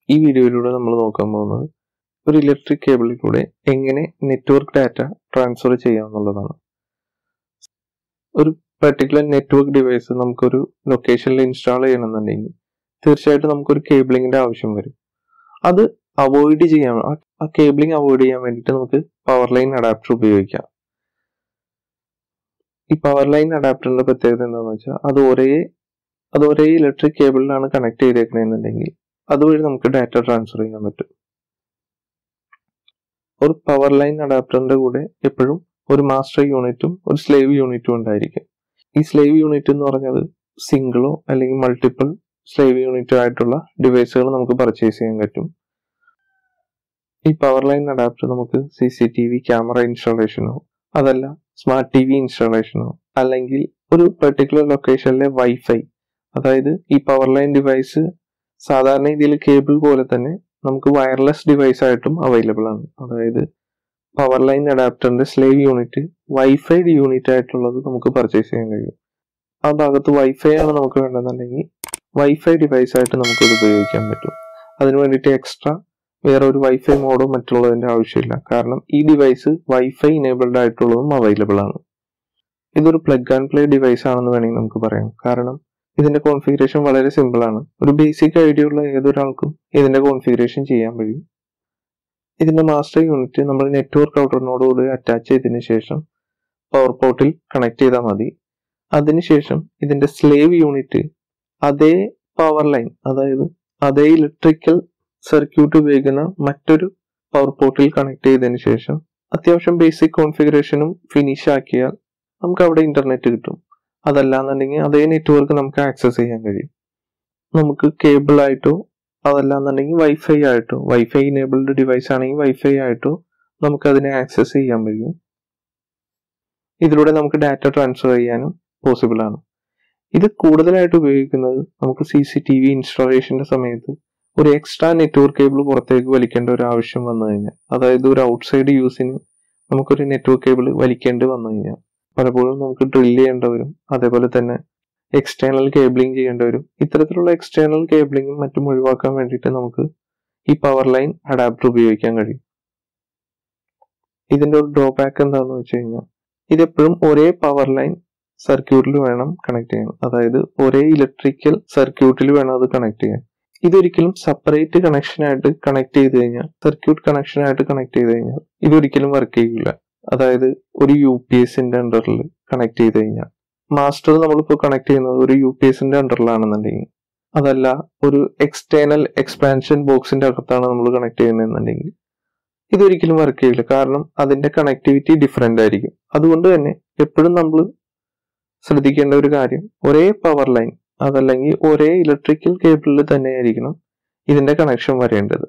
ഈ വീഡിയോയിലൂടെ നമ്മൾ നോക്കാൻ പോകുന്നത് ഒരു ഇലക്ട്രിക് കേബിളിലൂടെ എങ്ങനെ നെറ്റ്വർക്ക് ഡാറ്റ ട്രാൻസ്ഫർ ചെയ്യാം എന്നുള്ളതാണ് ഒരു പർട്ടിക്കുലർ നെറ്റ്വർക്ക് ഡിവൈസ് നമുക്കൊരു ലൊക്കേഷനിൽ ഇൻസ്റ്റാൾ ചെയ്യണമെന്നുണ്ടെങ്കിൽ തീർച്ചയായിട്ടും നമുക്കൊരു കേബിളിങ്ങിന്റെ ആവശ്യം വരും അത് അവോയ്ഡ് ചെയ്യാൻ ആ- ആ കേബിളിംഗ് അവോയ്ഡ് ചെയ്യാൻ വേണ്ടിയിട്ട് നമുക്ക് പവർ ലൈൻ അഡാപ്റ്റർ ഉപയോഗിക്കാം ഈ പവർ ലൈൻ അഡാപ്റ്ററിന്റെ പ്രത്യേകത എന്താണെന്ന് വെച്ചാൽ അത് ഒരേ അത് ഒരേ ഇലക്ട്രിക് കേബിളിലാണ് കണക്ട് ചെയ്തേക്കണമെന്നുണ്ടെങ്കിൽ അതുവഴി നമുക്ക് ഡാറ്റ ട്രാൻസ്ഫർ ചെയ്യാൻ പറ്റും ഒരു പവർ ലൈൻ അഡാപ്റ്ററിന്റെ കൂടെ എപ്പോഴും ഒരു മാസ്റ്റർ യൂണിറ്റും ഒരു സ്ലേവ് യൂണിറ്റും ഉണ്ടായിരിക്കും ഈ സ്ലേവ് യൂണിറ്റ് എന്ന് പറഞ്ഞത് സിംഗിളോ അല്ലെങ്കിൽ മൾട്ടിപ്പിൾ സ്ലേവ് യൂണിറ്റോ ആയിട്ടുള്ള ഡിവൈസുകൾ നമുക്ക് പർച്ചേസ് ചെയ്യാൻ പറ്റും ഈ പവർ ലൈൻ അഡാപ്റ്റർ നമുക്ക് C C T V camera ഇൻസ്റ്റാളേഷനോ അതല്ല സ്മാർട്ട് ടി വി ഇൻസ്റ്റാളേഷനോ അല്ലെങ്കിൽ ഒരു പെർട്ടിക്കുലർ ലൊക്കേഷനിലെ വൈഫൈ അതായത് ഈ പവർ ലൈൻ ഡിവൈസ് സാധാരണ രീതിയിൽ കേബിൾ പോലെ തന്നെ നമുക്ക് വയർലെസ് ഡിവൈസ് ആയിട്ടും അവൈലബിൾ ആണ് അതായത് പവർ ലൈൻ അഡാപ്റ്ററിന്റെ സ്ലേവ് യൂണിറ്റ് വൈഫൈ യൂണിറ്റ് ആയിട്ടുള്ളത് നമുക്ക് പർച്ചേസ് ചെയ്യാൻ കഴിയും ആ ഭാഗത്ത് വൈഫൈ ആണ് നമുക്ക് വേണ്ടതെന്നുണ്ടെങ്കിൽ വൈഫൈ ഡിവൈസ് ആയിട്ട് നമുക്ക് ഇത് ഉപയോഗിക്കാൻ പറ്റും അതിന് വേണ്ടിയിട്ട് എക്സ്ട്രാ വേറെ ഒരു വൈഫൈ മോഡോ മറ്റുള്ളതിന്റെ ആവശ്യമില്ല കാരണം ഈ ഡിവൈസ് വൈഫൈ ഇനേബിൾഡ് ആയിട്ടുള്ളതും അവൈലബിൾ ആണ് ഇതൊരു പ്ലഗ് ആൻഡ് പ്ലേ ഡിവൈസ് ആണെന്ന് വേണമെങ്കിൽ നമുക്ക് പറയാം കാരണം ഇതിന്റെ കോൺഫിഗറേഷൻ വളരെ സിമ്പിൾ ആണ് ഒരു ബേസിക് ഐഡിയ ഉള്ള ഏതൊരാൾക്കും ഇതിന്റെ കോൺഫിഗറേഷൻ ചെയ്യാൻ കഴിയും ഇതിന്റെ മാസ്റ്റർ യൂണിറ്റ് നമ്മൾ നെറ്റ്വർക്ക് ഔട്ടറിനോടുകൂടി അറ്റാച്ച് ചെയ്തതിന് ശേഷം പവർ പോർട്ടിൽ കണക്ട് ചെയ്താൽ മതി അതിനുശേഷം ഇതിന്റെ സ്ലേവ് യൂണിറ്റ് അതേ പവർ ലൈൻ അതായത് അതേ ഇലക്ട്രിക്കൽ സർക്യൂട്ട് ഉപയോഗിക്കുന്ന മറ്റൊരു പവർ പോർട്ടിൽ കണക്ട് ചെയ്തതിന് ശേഷം അത്യാവശ്യം ബേസിക് കോൺഫിഗറേഷനും ഫിനിഷ് ആക്കിയാൽ നമുക്ക് അവിടെ ഇന്റർനെറ്റ് കിട്ടും അതല്ലാന്നുണ്ടെങ്കിൽ അതേ നെറ്റ്വർക്ക് നമുക്ക് ആക്സസ് ചെയ്യാൻ കഴിയും നമുക്ക് കേബിൾ ആയിട്ടോ അതല്ലാന്നുണ്ടെങ്കിൽ വൈഫൈ ആയിട്ടോ വൈഫൈ ഇനേബിൾഡ് ഡിവൈസ് ആണെങ്കിൽ വൈഫൈ ആയിട്ടോ നമുക്ക് അതിനെ ആക്സസ് ചെയ്യാൻ കഴിയും ഇതിലൂടെ നമുക്ക് ഡാറ്റ ട്രാൻസ്ഫർ ചെയ്യാനും പോസിബിൾ ആണ് ഇത് കൂടുതലായിട്ട് ഉപയോഗിക്കുന്നത് നമുക്ക് സി സി ടി വി ഇൻസ്റ്റാളേഷന്റെ സമയത്ത് ഒരു എക്സ്ട്രാ നെറ്റ്വർക്ക് കേബിൾ പുറത്തേക്ക് വലിക്കേണ്ട ഒരു ആവശ്യം വന്നു കഴിഞ്ഞാൽ അതായത് ഒരു ഔട്ട്സൈഡ് യൂസിന് നമുക്കൊരു നെറ്റ്വർക്ക് കേബിൾ വലിക്കേണ്ടി വന്നു കഴിഞ്ഞാൽ പലപ്പോഴും നമുക്ക് ഡ്രിൽ ചെയ്യേണ്ട വരും അതേപോലെ തന്നെ എക്സ്റ്റേണൽ കേബിളിംഗ് ചെയ്യേണ്ടി വരും ഇത്തരത്തിലുള്ള എക്സ്റ്റേണൽ കേബിളിംഗും മറ്റും ഒഴിവാക്കാൻ വേണ്ടിയിട്ട് നമുക്ക് ഈ പവർ ലൈൻ അഡാപ്റ്റർ ഉപയോഗിക്കാൻ കഴിയും ഇതിന്റെ ഒരു ഡ്രോബാക്ക് എന്താണെന്ന് വെച്ച് കഴിഞ്ഞാൽ ഇതെപ്പോഴും ഒരേ പവർ ലൈൻ സർക്യൂട്ടിൽ വേണം കണക്ട് ചെയ്യാൻ അതായത് ഒരേ ഇലക്ട്രിക്കൽ സർക്യൂട്ടിൽ വേണം അത് കണക്ട് ചെയ്യാൻ ഇതൊരിക്കലും സെപ്പറേറ്റ് കണക്ഷൻ ആയിട്ട് കണക്ട് ചെയ്ത് കഴിഞ്ഞാൽ സർക്യൂട്ട് കണക്ഷൻ ആയിട്ട് കണക്ട് ചെയ്ത് കഴിഞ്ഞാൽ ഇതൊരിക്കലും വർക്ക് ചെയ്യില്ല അതായത് ഒരു യു പി എസിന്റെ അണ്ടറിൽ കണക്ട് ചെയ്ത് കഴിഞ്ഞാൽ മാസ്റ്റർ നമ്മളിപ്പോൾ കണക്ട് ചെയ്യുന്നത് ഒരു യു പി എസിന്റെ അണ്ടറിലാണെന്നുണ്ടെങ്കിൽ അതല്ല ഒരു എക്സ്റ്റേണൽ എക്സ്പാൻഷൻ ബോക്സിന്റെ അകത്താണ് നമ്മൾ കണക്ട് ചെയ്യുന്നതെന്നുണ്ടെങ്കിൽ ഇതൊരിക്കലും വർക്ക് ചെയ്യില്ല കാരണം അതിന്റെ കണക്ടിവിറ്റി ഡിഫറെന്റ് ആയിരിക്കും അതുകൊണ്ട് തന്നെ എപ്പോഴും നമ്മൾ ശ്രദ്ധിക്കേണ്ട ഒരു കാര്യം ഒരേ പവർ ലൈൻ അതല്ലെങ്കിൽ ഒരേ ഇലക്ട്രിക്കൽ കേബിളിൽ തന്നെയായിരിക്കണം ഇതിന്റെ കണക്ഷൻ വരേണ്ടത്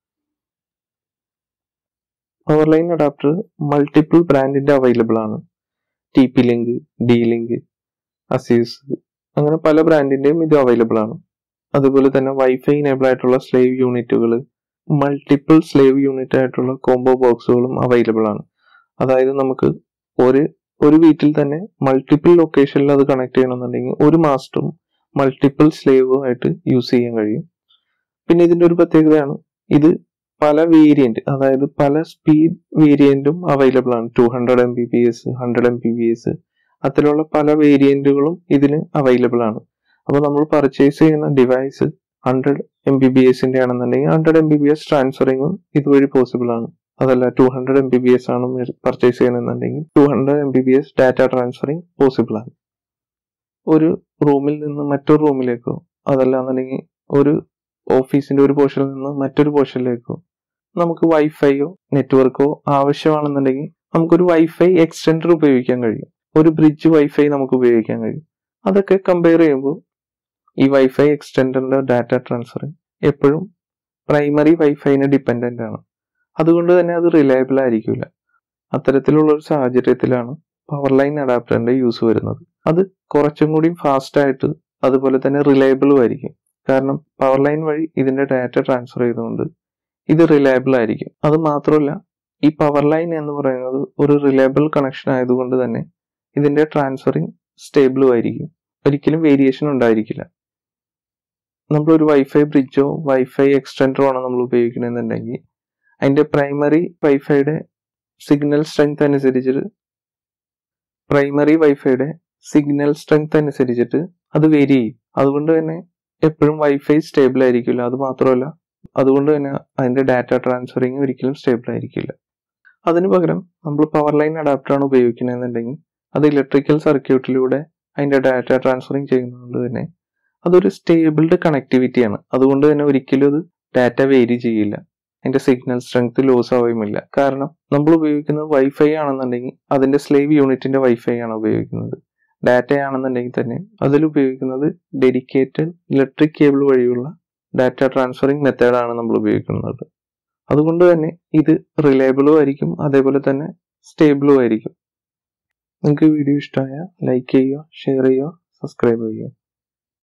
പവർ ലൈൻ അഡാപ്റ്റർ മൾട്ടിപ്പിൾ ബ്രാൻഡിന്റെ അവൈലബിൾ ആണ് T P link D link Asus അങ്ങനെ പല ബ്രാൻഡിന്റെയും ഇത് അവൈലബിൾ ആണ് അതുപോലെ തന്നെ വൈഫൈ ഇനേബിൾ ആയിട്ടുള്ള സ്ലേവ് യൂണിറ്റുകൾ മൾട്ടിപ്പിൾ സ്ലേവ് യൂണിറ്റ് ആയിട്ടുള്ള കോംബോ ബോക്സുകളും അവൈലബിൾ ആണ് അതായത് നമുക്ക് ഒരു ഒരു വീട്ടിൽ തന്നെ മൾട്ടിപ്പിൾ ലൊക്കേഷനിൽ അത് കണക്ട് ചെയ്യണമെന്നുണ്ടെങ്കിൽ ഒരു മാസ്റ്ററും മൾട്ടിപ്പിൾ സ്ലേവും ആയിട്ട് യൂസ് ചെയ്യാൻ കഴിയും പിന്നെ ഇതിന്റെ ഒരു പ്രത്യേകതയാണ് ഇത് പല വേരിയന്റ് അതായത് പല സ്പീഡ് വേരിയന്റും അവൈലബിൾ ആണ് two hundred M B P S hundred M B P S അത്തരമുള്ള പല വേരിയന്റുകളും ഇതിന് അവൈലബിൾ ആണ് അപ്പോൾ നമ്മൾ പർച്ചേസ് ചെയ്യുന്ന device hundred M B B എസിന്റെ ആണെന്നുണ്ടെങ്കിൽ hundred M B B S ട്രാൻസ്ഫറിങ്ങും ഇതുവഴി പോസിബിൾ ആണ് അതല്ല two hundred M B B S ആണ് പർച്ചേസ് ചെയ്യണമെന്നുണ്ടെങ്കിൽ two hundred M B B S data transferring possible ആണ് ഒരു റൂമിൽ നിന്ന് മറ്റൊരു റൂമിലേക്കോ അതല്ല എന്നുണ്ടെങ്കിൽ ഒരു ഓഫീസിന്റെ ഒരു പോർഷനിൽ നിന്ന് മറ്റൊരു പോർഷനിലേക്കോ നമുക്ക് വൈഫൈയോ നെറ്റ്വർക്കോ ആവശ്യമാണെന്നുണ്ടെങ്കിൽ നമുക്കൊരു വൈഫൈ എക്സ്റ്റൻഡർ ഉപയോഗിക്കാൻ കഴിയും ഒരു ബ്രിഡ്ജ് വൈഫൈ നമുക്ക് ഉപയോഗിക്കാൻ കഴിയും അതൊക്കെ കമ്പയർ ചെയ്യുമ്പോൾ ഈ വൈഫൈ എക്സ്റ്റൻഡറിന്റെ ഡാറ്റ ട്രാൻസ്ഫറിങ് എപ്പോഴും പ്രൈമറി വൈഫൈനെ ഡിപ്പെൻഡന്റ് ആണ് അതുകൊണ്ട് തന്നെ അത് റിലയബിൾ ആയിരിക്കില്ല അത്തരത്തിലുള്ള ഒരു സാഹചര്യത്തിലാണ് പവർ ലൈൻ അഡാപ്റ്ററിന്റെ യൂസ് വരുന്നത് അത് കുറച്ചും കൂടി ഫാസ്റ്റ് ആയിട്ട് അതുപോലെ തന്നെ റിലയബിളും ആയിരിക്കും കാരണം പവർ ലൈൻ വഴി ഇതിന്റെ ഡാറ്റ ട്രാൻസ്ഫർ ചെയ്തുകൊണ്ട് ഇത് റിലയബിൾ ആയിരിക്കും അത് മാത്രമല്ല ഈ പവർ ലൈൻ എന്ന് പറയുന്നത് ഒരു റിലയബിൾ കണക്ഷൻ ആയതുകൊണ്ട് തന്നെ ഇതിന്റെ ട്രാൻസ്ഫറിങ് സ്റ്റേബിളും ആയിരിക്കും ഒരിക്കലും വേരിയേഷൻ ഉണ്ടായിരിക്കില്ല നമ്മളൊരു വൈഫൈ ബ്രിഡ്ജോ വൈഫൈ എക്സ്റ്റൻഡറോ ആണ് നമ്മൾ ഉപയോഗിക്കണമെന്നുണ്ടെങ്കിൽ അതിന്റെ പ്രൈമറി വൈഫൈയുടെ സിഗ്നൽ സ്ട്രെങ്ത് അനുസരിച്ചിട്ട് പ്രൈമറി വൈഫൈയുടെ സിഗ്നൽ സ്ട്രെങ്ത് അനുസരിച്ചിട്ട് അത് വേരി ചെയ്യും അതുകൊണ്ട് തന്നെ എപ്പോഴും വൈഫൈ സ്റ്റേബിൾ ആയിരിക്കില്ല അത് മാത്രമല്ല അതുകൊണ്ട് തന്നെ അതിന്റെ ഡാറ്റ ട്രാൻസ്ഫറിങ് ഒരിക്കലും സ്റ്റേബിൾ ആയിരിക്കില്ല അതിന് പകരം നമ്മൾ പവർ ലൈൻ അഡാപ്റ്റർ ആണ് ഉപയോഗിക്കുന്നതെന്നുണ്ടെങ്കിൽ അത് ഇലക്ട്രിക്കൽ സർക്യൂട്ടിലൂടെ അതിന്റെ ഡാറ്റ ട്രാൻസ്ഫറിങ് ചെയ്യുന്നതുകൊണ്ട് തന്നെ അതൊരു സ്റ്റേബിൾഡ് കണക്ടിവിറ്റിയാണ് അതുകൊണ്ട് തന്നെ ഒരിക്കലും അത് ഡാറ്റ വേരി ചെയ്യില്ല അതിന്റെ സിഗ്നൽ സ്ട്രെങ്ത് ലോസ് ആവുകയുമില്ല കാരണം നമ്മൾ ഉപയോഗിക്കുന്നത് വൈഫൈ ആണെന്നുണ്ടെങ്കിൽ അതിന്റെ സ്ലേവ് യൂണിറ്റിന്റെ വൈഫൈ ആണ് ഉപയോഗിക്കുന്നത് ഡാറ്റ ആണെന്നുണ്ടെങ്കിൽ തന്നെ അതിൽ ഉപയോഗിക്കുന്നത് ഡെഡിക്കേറ്റഡ് ഇലക്ട്രിക് കേബിൾ വഴിയുള്ള ഡാറ്റ ട്രാൻസ്ഫറിങ് മെത്തേഡാണ് നമ്മൾ ഉപയോഗിക്കുന്നത് അതുകൊണ്ട് തന്നെ ഇത് റിലയബിളും ആയിരിക്കും അതേപോലെ തന്നെ സ്റ്റേബിളും ആയിരിക്കും നിങ്ങൾക്ക് വീഡിയോ ഇഷ്ടമായ ലൈക്ക് ചെയ്യുക ഷെയർ ചെയ്യുക സബ്സ്ക്രൈബ് ചെയ്യുക